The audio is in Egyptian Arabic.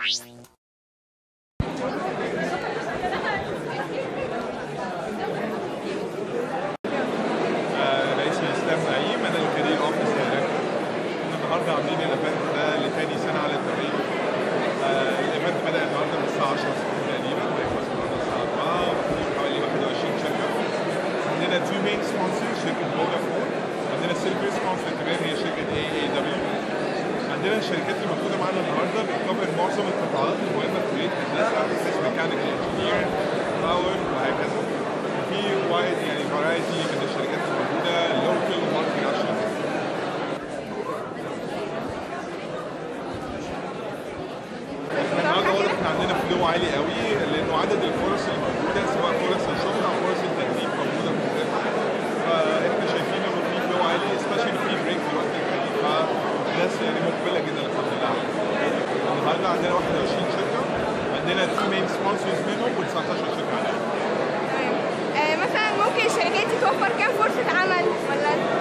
آه، انا اسمي اسلام نعيم انا الكارير اوفيس دايركتور احنا النهارده عاملين الايفنت ده لتاني سنه على التوالي آه، الايفنت بدا النهارده من الساعه 10 الصبح تقريبا وهيخلص النهارده الساعه 4 وفي حوالي 21 شركه عندنا تو مين سبونسرز شركه فودافون عندنا سيلفر سبونسر كمان هي شركه اي اي دبليو عندنا الشركات اللي موجوده معانا النهارده بتكفر معظم القطاعات المهمه في كليه هندسه ميكانيكال انجينير باور وهكذا في وايد يعني فرايتي من الشركات الموجوده لوكال ومالتي ناشونال احنا النهارده واضح ان عندنا فلو عالي قوي لانه عدد الفرص الموجوده سواء فرص الشغل او فرص التدريب موجوده في المنطقه فاحنا شايفين انه في فلو عالي سبيشالي في بريك في وقت التدريب فالناس يعني مقبله جدا الحمد لله على النهارده عندنا 21 شركه عندنا تو مين سبونسرز منهم و19 شركه عندنا تمام آه، مثلا ممكن الشركات دي توفر كام فرصة عمل ولا